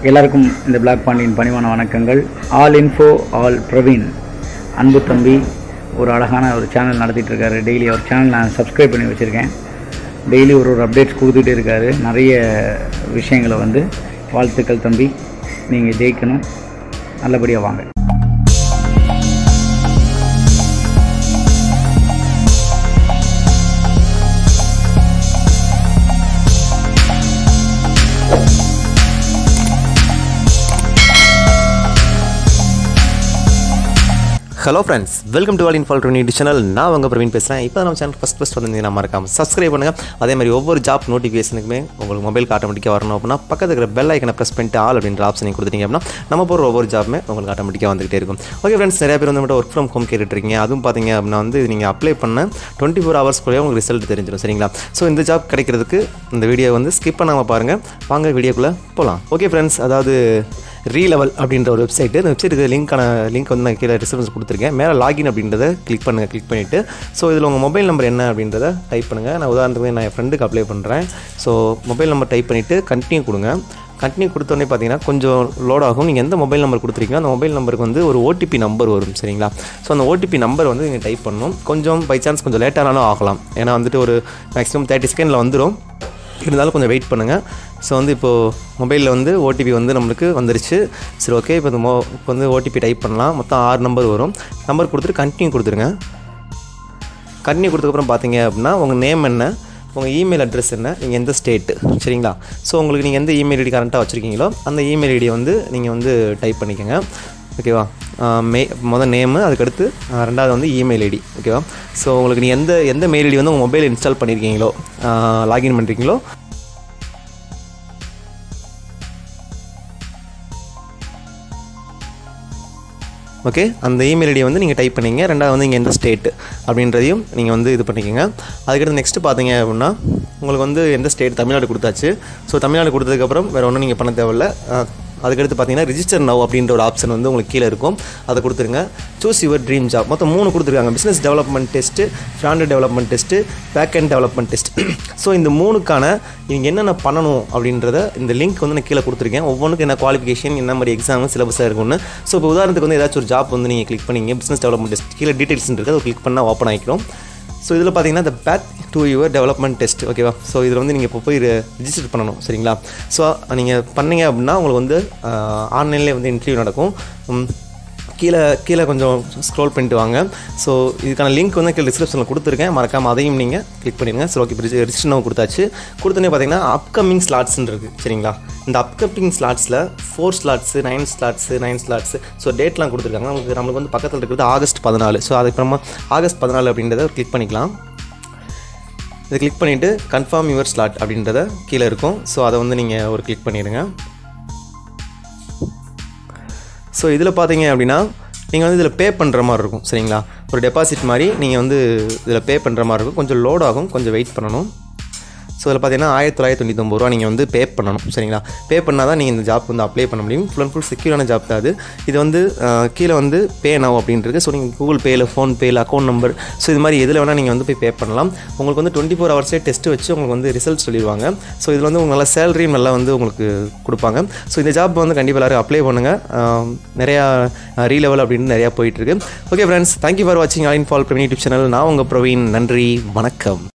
எல்லாருக்கும் இந்த பிளாக் பாண்டியின் பணிவான வணக்கங்கள் ஆல் இன்ஃபோ ஆல் பிரவீன் அன்பு தம்பி ஒரு அழகான ஒரு சேனல் நடத்திட்டு இருக்காரு டெய்லி அவர் சேனல் நான் சப்ஸ்கிரைப் பண்ணி வச்சுருக்கேன் டெய்லி ஒரு ஒரு அப்டேட்ஸ் கொடுத்துட்டே இருக்காரு நிறைய விஷயங்களை வந்து வாழ்த்துக்கள் தம்பி நீங்கள் ஜெயிக்கணும் நல்லபடியாக வாங்க hello friends welcome to all in fall twenty channel நான் உங்கள் பிரவீன் பேசுகிறேன் இப்போ நம்ம சேனல் ஃபஸ்ட் ஃபஸ்ட் வந்திருந்தீங்கன்னா மறக்காம சப்ஸ்கிரைப் பண்ணுங்கள் அதே மாதிரி ஒவ்வொரு ஜாப் நோட்டிஃபிகேஷனுக்குமே உங்களுக்கு மொபைலுக்கு ஆட்டோமேட்டிக்காக வரணும் அப்படின்னா பக்கத்தில் இருக்கிற பெல் ஐக்கனை ப்ரெஸ் பண்ணிட்டு ஆல் அப்படின்ற ஆப்ஷனை கொடுத்துட்டீங்க அப்படின்னா நம்ம போகிற ஒவ்வொரு ஜாப்புமே உங்களுக்கு ஆட்டோமேட்டிக்காக வந்துகிட்டே இருக்கும் ஓகே ஃப்ரெண்ட்ஸ் நிறைய பேர் வந்து மட்டும் ஒர்க் ஃப்ரம் ஹோம் கேட்டுட்ருக்கீங்க அதுவும் பார்த்தீங்க அப்படின்னா வந்து நீங்கள் அப்ளை பண்ண டுவெண்ட்டி ஃபோர் ஹவர்ஸ்க்குள்ளே உங்களுக்கு ரிசல்ட் தெரிஞ்சிடும் சரிங்களா ஸோ இந்த ஜாப் கிடைக்கிறதுக்கு இந்த வீடியோ வந்து ஸ்கிப் பண்ணாமல் பாருங்கள் வாங்க வீடியோக்குள்ளே போகலாம் ஓகே ஃப்ரெண்ட்ஸ் அதாவது ரீலெவல் அப்படின்ற ஒரு வெப்சைட்டு இந்த வெப்சைட்டுக்கு லிங்க்கான லிங்க் வந்து நான் கீழே டிஸ்கிரிப்ஷன் கொடுத்துருக்கேன் மேலே லாகின் அப்படின்றத கிளிக் பண்ணுங்கள் கிளிக் பண்ணிவிட்டு ஸோ இதில் உங்கள் மொபைல் நம்பர் என்ன அப்படின்றத டைப் பண்ணுங்கள் நான் உதாரணத்துக்கு நான் என் ஃப்ரெண்டுக்கு அப்ளை பண்ணுறேன் ஸோ மொபைல் நம்பர் டைப் பண்ணிவிட்டு கண்டினியூ கொடுங்க கண்டினியூ கொடுத்தோடனே பார்த்தீங்கன்னா கொஞ்சம் லோட் ஆகும் நீங்கள் எந்த மொபைல் நம்பர் கொடுத்துருக்கீங்களோ அந்த மொபைல் நம்பருக்கு வந்து ஒரு ஓடிபி நம்பர் வரும் சரிங்களா ஸோ அந்த ஓடிபி நம்பர் வந்து நீங்கள் டைப் பண்ணணும் கொஞ்சம் பை சான்ஸ் கொஞ்சம் லேட்டானாலும் ஆகலாம் ஏன்னா வந்துட்டு ஒரு மேக்ஸிமம் தேர்ட்டி செகண்டில் வந்துடும் இருந்தாலும் கொஞ்சம் வெயிட் பண்ணுங்கள் ஸோ வந்து இப்போது மொபைலில் வந்து ஓடிபி வந்து நம்மளுக்கு வந்துருச்சு சரி ஓகே இப்போ இந்த மோ இப்போ வந்து ஓடிபி டைப் பண்ணலாம் மொத்தம் ஆறு நம்பர் வரும் நம்பர் கொடுத்துட்டு கண்டினியூ கொடுத்துருங்க கண்டினியூ கொடுத்ததுக்கப்புறம் பார்த்தீங்க அப்படின்னா உங்கள் நேம் என்ன உங்கள் இமெயில் அட்ரஸ் என்ன நீங்கள் எந்த ஸ்டேட்டு சரிங்களா ஸோ உங்களுக்கு நீங்கள் எந்த இமெயில் ஐடி கரண்ட்டாக வச்சுருக்கீங்களோ அந்த இமெயில் ஐடியை வந்து நீங்கள் வந்து டைப் பண்ணிக்கோங்க ஓகேவா மே மொதல் நேமு அதுக்கடுத்து ஆஹ் ரெண்டாவது வந்து இமெயில் ஐடி ஓகேவா ஸோ உங்களுக்கு நீங்கள் எந்த எந்த மெயில் ஐடி வந்து உங்கள் மொபைல் இன்ஸ்டால் பண்ணியிருக்கீங்களோ லாகின் பண்ணுறீங்களோ ஓகே அந்த இமெயில் ஐடியை வந்து நீங்கள் டைப் பண்ணிங்க ரெண்டாவது வந்து இங்கே எந்த ஸ்டேட் அப்படின்றதையும் நீங்கள் வந்து இது பண்ணிக்கோங்க அதுக்கடுத்து நெக்ஸ்ட்டு பார்த்தீங்க அப்படின்னா உங்களுக்கு வந்து எந்த ஸ்டேட் தமிழ்நாடு கொடுத்தாச்சு ஸோ தமிழ்நாடு கொடுத்ததுக்கப்புறம் வேறு ஒன்றும் நீங்கள் பண்ண தேவையில்ல அஹ், அதுக்கடுத்து பார்த்தீங்கன்னா ரிஜிஸ்டர் நவ் அப்படின்ற ஒரு ஆப்ஷன் வந்து உங்களுக்கு கீழே இருக்கும் அதை கொடுத்துருங்க சூஸ் யுவர் ட்ரீம் ஜாப் மொத்தம் மூணு கொடுத்துருக்காங்க business development test front development test back and development test so இந்த மூணுக்கான நீங்கள் என்னென்ன பண்ணணும் அப்படின்றத இந்த லிங்க் வந்து நான் கீழே கொடுத்துருக்கேன் ஒவ்வொன்றுக்கு என்ன குவாலிஃபிகேஷன் என்ன மாதிரி எக்ஸாம் சிலபஸாக இருக்கும்னு ஸோ இப்போ உதாரணத்துக்கு வந்து ஏதாச்சும் ஒரு ஜாப் வந்து நீங்கள் கிளிக் பண்ணீங்க பிஸ்னஸ் டெவலப்மெண்ட் டெஸ்ட் கீழே டீட்டெயில்ஸ் இருக்குது அதை கிளிக் பண்ணால் ஓப்பன் ஆகிக்கிறோம் ஸோ இதில் பார்த்தீங்கன்னா இந்த back to your development test ஓகேவா ஸோ இதில் வந்து நீங்கள் இப்போ போய் ரிஜிஸ்டர் பண்ணணும் சரிங்களா ஸோ நீங்கள் பண்ணீங்க அப்படின்னா உங்களுக்கு வந்து ஆன்லைன்லேயே வந்து இன்டர்வியூ நடக்கும் உம், கீழே கீழே கொஞ்சம் ஸ்க்ரோல் பண்ணிட்டு வாங்க ஸோ இதுக்கான லிங்க் வந்து கீழே டிஸ்கிரிப்ஷனில் கொடுத்துருக்கேன் மறக்காமல் அதையும் நீங்கள் கிளிக் பண்ணிடுங்க சரி ஓகே ரிஜிஸ்டர் கொடுத்தாச்சு கொடுத்தோன்னே பார்த்தீங்கன்னா அப்கமிங் ஸ்லாட்ஸ்ன்னு இருக்குது சரிங்களா இந்த அப்கமிங் ஸ்லாட்ஸில் four slots nine slots nine slots so டேட்லாம் கொடுத்துருக்காங்க நமக்கு நம்மளுக்கு வந்து பக்கத்தில் இருக்கிறது ஆகஸ்ட் பதினாலு ஸோ அதுக்கப்புறமா ஆகஸ்ட் பதினாலு அப்படின்றத கிளிக் பண்ணிக்கலாம் இதை கிளிக் பண்ணிவிட்டு கன்ஃபார்ம் யுவர் ஸ்லாட் அப்படின்றத கீழே இருக்கும் ஸோ அதை வந்து நீங்கள் ஒரு கிளிக் பண்ணிடுங்க ஸோ இதில் பார்த்தீங்க அப்படின்னா நீங்கள் வந்து இதில் பே பண்ணுற மாதிரி இருக்கும் சரிங்களா ஒரு டெபாசிட் மாதிரி நீங்கள் வந்து இதில் பே பண்ணுற மாதிரி இருக்கும் கொஞ்சம் லோட் ஆகும் கொஞ்சம் வெயிட் பண்ணணும் ஸோ இதில் பார்த்தீங்கன்னா ஆயிரத்தி தொள்ளாயிரத்தி தொண்ணூத்தொம்பது ரூபா நீங்கள் வந்து பே பண்ணணும் சரிங்களா பே பண்ணால் தான் நீங்கள் இந்த ஜாப் வந்து அப்ளை பண்ண முடியும் ஃபுல் அண்ட் ஃபுல் செக்யூரான ஜாப் தான் அது இது வந்து அஹ், கீழே வந்து பே நவ் அப்படின்றது ஸோ நீங்கள் கூகுள் பேயில் ஃபோன்பேயில் அக்கௌண்ட் நம்பர் ஸோ இது மாதிரி எதில் வேணால் நீங்கள் வந்து போய் பே பண்ணலாம் உங்களுக்கு வந்து டுவெண்ட்டி ஃபோர் ஹவர்ஸே டெஸ்ட் வச்சு உங்களுக்கு வந்து ரிசல்ட் சொல்லிடுவாங்க ஸோ இதில் வந்து உங்களுக்கு நல்லா சேலரியும் நல்லா வந்து உங்களுக்கு கொடுப்பாங்க ஸோ இந்த ஜாப் வந்து கண்டிப்பாக எல்லாரும் அப்ளை பண்ணுங்கள் அஹ், நிறையா ரீலெவல் அப்படின்னு நிறையா போயிட்டுருக்கு ஓகே ஃப்ரெண்ட்ஸ் தேங்க்யூ ஃபார் வாட்சிங் all in all Praveen YouTube channel நான் உங்கள் பிரவீன் நன்றி வணக்கம்